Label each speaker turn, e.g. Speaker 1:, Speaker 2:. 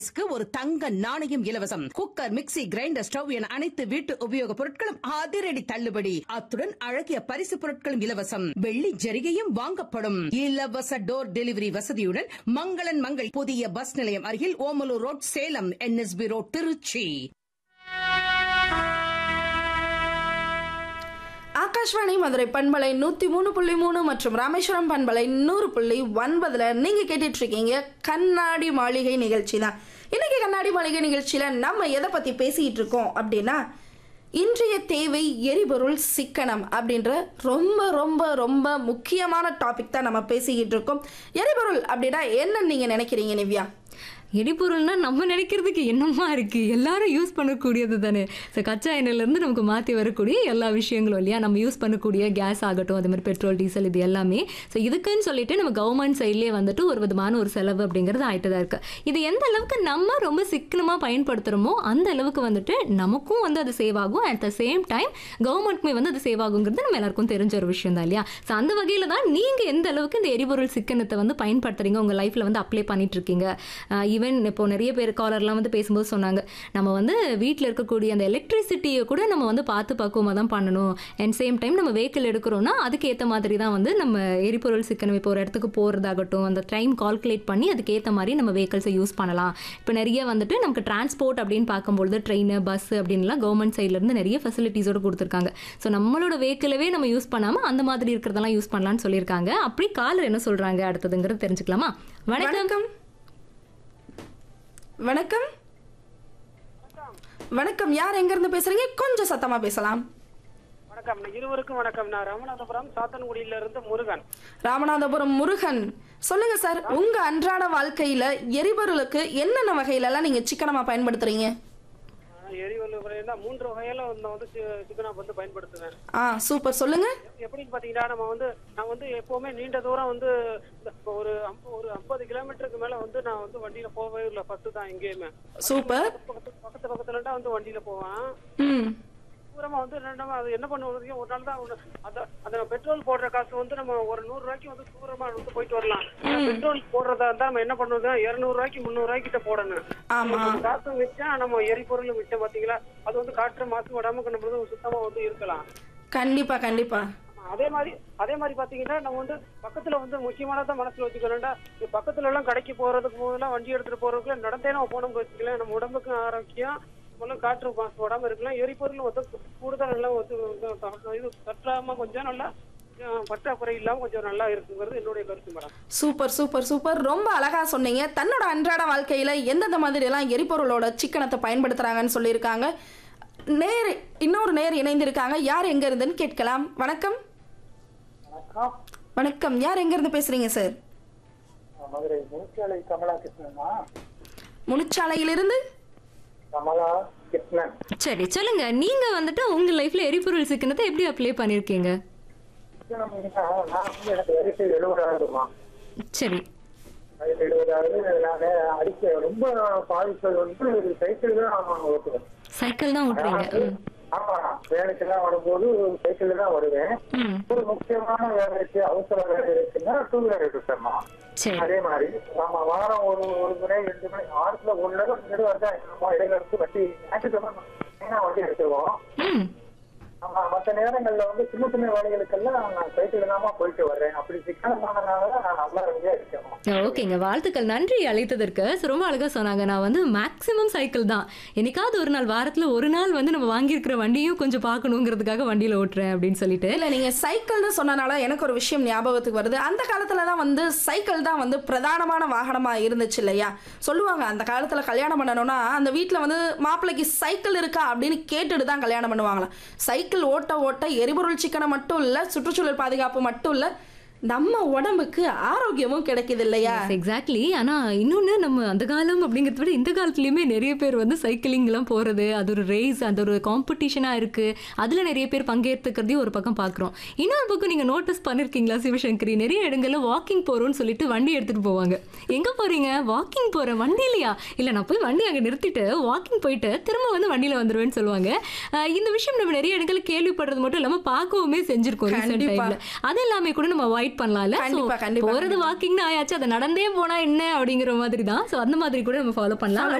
Speaker 1: க்கு ஒரு தங்க நாணயம் இலவசம் குக்கர் மிக்ஸி கிரைண்டர் ஸ்டவ் என அனைத்து வீட்டு உபயோகப் பொருட்களும் அதிரடி தள்ளுபடி அத்துடன் அழகிய பரிசு பொருட்களும் இலவசம் வெள்ளி ஜரிகையும் வாங்கப்படும் இலவச டோர் டெலிவரி வசதியுடன் மங்களன் மங்கள் புதிய பஸ் நிலையம் அருகில் Omalur road Salem NSP road Trichy
Speaker 2: Akashvani Madurai பண்பலை நூற்றி மூணு புள்ளி மூணு மற்றும் ராமேஸ்வரம் பண்பலை நூறு புள்ளி ஒன்பதுல நீங்கள் கேட்டுட்டு இருக்கீங்க கண்ணாடி மாளிகை நிகழ்ச்சி தான் இன்னைக்கு கண்ணாடி மாளிகை நிகழ்ச்சியில் நம்ம எதை பற்றி பேசிக்கிட்டு இருக்கோம் அப்படின்னா இன்றைய தேவை எரிபொருள் சிக்கனம் அப்படின்ற ரொம்ப ரொம்ப ரொம்ப முக்கியமான டாபிக் தான் நம்ம பேசிக்கிட்டு இருக்கோம் எரிபொருள் அப்படின்னா என்னன்னு நீங்கள் நினைக்கிறீங்க நிவ்யா
Speaker 3: எரிபொருள்னா நம்ம நினைக்கிறதுக்கு என்னமா இருக்கு எல்லாரும் யூஸ் பண்ணக்கூடியது தானே ஸோ கச்சா எண்ணெயிலேருந்து நமக்கு மாற்றி வரக்கூடிய எல்லா விஷயங்களும் இல்லையா நம்ம யூஸ் பண்ணக்கூடிய கேஸ் ஆகட்டும் அதே மாதிரி பெட்ரோல் டீசல் இது எல்லாமே ஸோ இதுக்குன்னு சொல்லிட்டு நம்ம கவர்மெண்ட் சைட்லேயே வந்துட்டு ஒரு விதமான ஒரு செலவு அப்படிங்கிறது ஆயிட்டு தான் இருக்கு இது எந்த அளவுக்கு நம்ம ரொம்ப சிக்கனமாக பயன்படுத்துகிறோமோ அந்த அளவுக்கு வந்துட்டு நமக்கும் வந்து அது சேவ் ஆகும் அட் த சேம் டைம் கவர்மெண்ட்க்குமே வந்து அது சேவ் ஆகுங்கிறது நம்ம எல்லாருக்கும் தெரிஞ்ச ஒரு விஷயம் தான் இல்லையா ஸோ அந்த வகையில் தான் நீங்கள் எந்த அளவுக்கு இந்த எரிபொருள் சிக்கனத்தை வந்து பயன்படுத்துறீங்க உங்கள் லைஃப்பில் வந்து அப்ளை பண்ணிட்டு இருக்கீங்க ஈவன் இப்போ நிறைய பேர் காலர்லாம் வந்து பேசும்போது சொன்னாங்க நம்ம வந்து வீட்டில் இருக்கக்கூடிய அந்த எலக்ட்ரிசிட்டியை கூட நம்ம வந்து பார்த்து பக்குவமாக தான் பண்ணணும் அண்ட் சேம் டைம் நம்ம வெஹிக்கிள் எடுக்கிறோம்னா அதுக்கு ஏற்ற மாதிரி தான் வந்து நம்ம எரிபொருள் சிக்கனம் இப்போ ஒரு இடத்துக்கு போகிறதாகட்டும் அந்த டைம் கால்குலேட் பண்ணி அதுக்கு ஏற்ற மாதிரி நம்ம வெஹிக்கிள்ஸை யூஸ் பண்ணலாம் இப்போ நிறைய வந்துட்டு நமக்கு டிரான்ஸ்போர்ட் அப்படின்னு பார்க்கும்பொழுது ட்ரெயின் பஸ் அப்படின்லாம் கவர்மெண்ட் சைட்லேருந்து நிறைய ஃபெசிலிட்டிஸோடு கொடுத்துருக்காங்க ஸோ நம்மளோட வெஹிக்கிளவே நம்ம யூஸ் பண்ணாமல் அந்த மாதிரி இருக்கிறதெல்லாம் யூஸ் பண்ணலாம்னு சொல்லியிருக்காங்க அப்படி காலர் என்ன சொல்கிறாங்க அடுத்ததுங்கிறது தெரிஞ்சுக்கலாமா வணக்கம்
Speaker 2: வணக்கம் வணக்கம் வணக்கம் யார் எங்கேருந்து பேசுறீங்க கொஞ்சம் சத்தமா பேசலாம்
Speaker 4: வணக்கம் இருவருக்கும் வணக்கம் நான் ராமநாதபுரம் சாத்தன்குடியில இருந்து முருகன்
Speaker 2: ராமநாதபுரம் முருகன் சொல்லுங்க சார் உங்க அன்றாட வாழ்க்கையில எரிபொருளுக்கு என்னென்ன வகையில எல்லாம் நீங்க சிக்கனமா பயன்படுத்துறீங்க
Speaker 4: ஆஹ் எரிவலி முறையில மூன்று வகையில நான் வந்து சி- சிக்கனா வந்து பயன்படுத்துவேன்
Speaker 2: ஆ சூப்பர் சொல்லுங்க
Speaker 4: எப்படின்னு பாத்தீங்கன்னா நம்ம வந்து நான் வந்து எப்பவுமே நீண்ட தூரம் வந்து இந்த இப்போ ஒரு ஐம்ப- ஒரு ஐம்பது கிலோமீட்டருக்கு மேல வந்து நான் வந்து வண்டியில போகவே இல்லை ஃபர்ஸ்ட் தான் எங்கேயுமே
Speaker 2: சூப்பர்
Speaker 4: பக்கத்து பக்கத்து பக்கத்துல வந்து வண்டியில போவேன்
Speaker 2: ம்
Speaker 4: தூரமா வந்து நம்ம அது என்ன பண்ணுவோம் ஒரு நாள் தான் ஒண்ணு- அந்த அந்த பெட்ரோல் போடுற காசு வந்து நம்ம ஒரு நூறு ரூபாய்க்கு வந்து தூரமா வந்து போயிட்டு வரலாம் ஆனா பெட்ரோல் போடுறதா இருந்தா நம்ம என்ன பண்ணுவோம் இருநூறு ரூபாய்க்கு முந்நூறு ரூபாய்க்கு கிட்ட போடணும்
Speaker 2: ஆமா
Speaker 4: நம்ம காசு மிச்சம் நம்ம எரிபொருள் மிச்சம் பாத்தீங்களா அது வந்து காற்று மாசு விடாம நம்ம சுத்தமா வந்து இருக்கலாம்
Speaker 2: கண்டிப்பா கண்டிப்பா
Speaker 4: அதே மாதிரி அதே மாதிரி பாத்தீங்கன்னா நம்ம வந்து பக்கத்துல வந்து முக்கியமானதை மனசுல வச்சுக்கணும்டா இப்ப பக்கத்துல எல்லாம் கடைக்கு போறதுக்கு போதெல்லாம் வண்டி எடுத்துட்டு போறதுக்குள்ள நடந்தே நம்ம போனோம் வச்சுக்கலாம் நம்ம உடம்புக்கு ஆரோக்கியம் முதல்ல காற்று மாசு விடாம இருக்கலாம் எரிபொருள் வந்து கூடுதல் நல்லா வந்து வந்து இது தட்டாம கொஞ்சம் நல்லா அஹ், பற்றாக்குறை இல்லாம கொஞ்சம் நல்லா இருக்குங்கிறது என்னுடைய கருத்து மேடம்
Speaker 2: சூப்பர் சூப்பர் சூப்பர் ரொம்ப அழகா சொன்னீங்க தன்னோட அன்றாட வாழ்க்கையில எந்தெந்த மாதிரி எல்லாம் எரிபொருளோட சிக்கனத்தை பயன்படுத்துறாங்கன்னு சொல்லியிருக்காங்க நேர் இன்னொரு நேர் இணைந்திருக்காங்க யார் எங்க இருந்துன்னு கேட்கலாம் வணக்கம் வணக்கம் யார் எங்க இருந்து பேசுறீங்க சார்
Speaker 5: மதுரை முனிச்சாலை கமலா கிருஷ்ணனா
Speaker 2: முனிச்சாலையிலிருந்து
Speaker 5: கமலா கிருஷ்ணன்
Speaker 3: சரி சொல்லுங்க நீங்க வந்துட்டு உங்க லைஃப்ல எரிபொருள் சிக்கனத்தை எப்படி அப்ளை பண்ணிருக்கீங்க
Speaker 5: நான் வந்து எனக்கு வயசு எழுபதாயிரமா
Speaker 3: சரி
Speaker 5: வயசு எழுபதாவது நான் அடிக்க ரொம்ப பாதிப்பது வந்து ஒரு சைக்கிள் தான் ஓட்டுவேன்
Speaker 3: சைக்கிள் தான் ஓட்டுறீங்க ம்.
Speaker 5: ஆமா வேலைக்கெல்லாம் வரும்போது சைக்கிள் தான் வருவேன்
Speaker 3: ம்
Speaker 5: ஒரு முக்கியமான வேலைக்கு அவசர வேலை இருக்குன்னா டூ வீலர் எடுத்துட்டோமா
Speaker 3: சரி
Speaker 5: அதே மாதிரி நாம வாரம் ஒரு ஒரு முறை ரெண்டு முறை ஆறுல ஒரு நேரம் ரெண்டு நேரம் வந்தா நம்ம இடையில இருந்து வண்டி ஞாயிற்றுக்கிழமை மெயினா வண்டி எடுத்துருவோம்
Speaker 3: ம்
Speaker 5: ஆமா மத்த நேரங்கள்ல வந்து சின்ன சின்ன வேலைகளுக்கெல்லாம் நான் சைக்கிள் தாமா போயிட்டு வர்றேன் அப்படி சிக்கனமானனால நான் நல்லா ரெடியா இருக்கேன்
Speaker 3: ஓகேங்க வாழ்த்துக்கள் நன்றி அழைத்ததற்கு So, ரொம்ப அழகா சொன்னாங்க நான் வந்து மேக்ஸிமம் சைக்கிள் தான் என்னைக்காவது ஒரு நாள் வாரத்துல ஒரு நாள் வந்து நம்ம வாங்கியிருக்கிற வண்டியும் கொஞ்சம் பார்க்கணுங்கிறதுக்காக வண்டியில ஓட்டுறேன் அப்படின்னு சொல்லிட்டு
Speaker 2: இல்ல நீங்க சைக்கிள்னு சொன்னனால எனக்கு ஒரு விஷயம் ஞாபகத்துக்கு வருது அந்த காலத்துல தான் வந்து சைக்கிள் தான் வந்து பிரதானமான வாகனமா இருந்துச்சு இல்லையா சொல்லுவாங்க அந்த காலத்துல கல்யாணம் பண்ணணும்னா அந்த வீட்ல வந்து மாப்பிள்ளைக்கு சைக்கிள் இருக்கா அப்படின்னு கேட்டுட்டு தான் கல்யாணம் பண்ணுவாங்களாம் சைக்கிள் ஓட்ட ஓட்ட எரிபொருள் சிக்கனம் மட்டும் இல்ல சுற்றுச்சூழல் பாதுகாப்பு மட்டும் இல்ல நம்ம உடம்புக்கு ஆரோக்கியமும் கிடைக்குது இல்லையா
Speaker 3: எக்ஸாக்ட்லி ஆனா இன்னொன்னு நம்ம அந்த காலம் அப்படிங்கிறத விட இந்த காலத்துலயுமே நிறைய பேர் வந்து சைக்கிளிங் எல்லாம் போறது அது ஒரு ரேஸ் அது ஒரு காம்படிஷனா இருக்கு அதுல நிறைய பேர் பங்கேற்றுக்கிறதையும் ஒரு பக்கம் பாக்குறோம் இன்னொரு பக்கம் நீங்க நோட்டீஸ் பண்ணிருக்கீங்களா சிவசங்கரி நிறைய இடங்கள்ல வாக்கிங் போறோம்னு சொல்லிட்டு வண்டி எடுத்துட்டு போவாங்க எங்க போறீங்க வாக்கிங் போறேன் வண்டி இல்லையா இல்ல நான் போய் வண்டி அங்க நிறுத்திட்டு வாக்கிங் போயிட்டு திரும்ப வந்து வண்டியில வந்துருவேன்னு சொல்லுவாங்க அஹ் இந்த விஷயம் நம்ம நிறைய இடங்கள்ல கேள்விப்படுறது மட்டும் இல்லாம பார்க்கவுமே செஞ்சிருக்கோம் ரீசெண்ட்
Speaker 2: கண்டிப்பா.
Speaker 3: டைம்ல அது எல்லாமே கூட நம்ம அவாய்ட் அவாய்ட் பண்ணலாம்ல So,
Speaker 2: கண்டிப்பா, கண்டிப்பா,
Speaker 3: போறது வாக்கிங்னு ஆயாச்சு அதை நடந்தே போனா என்ன அப்படிங்கிற மாதிரி தான் ஸோ அந்த மாதிரி கூட நம்ம ஃபாலோ பண்ணலாம்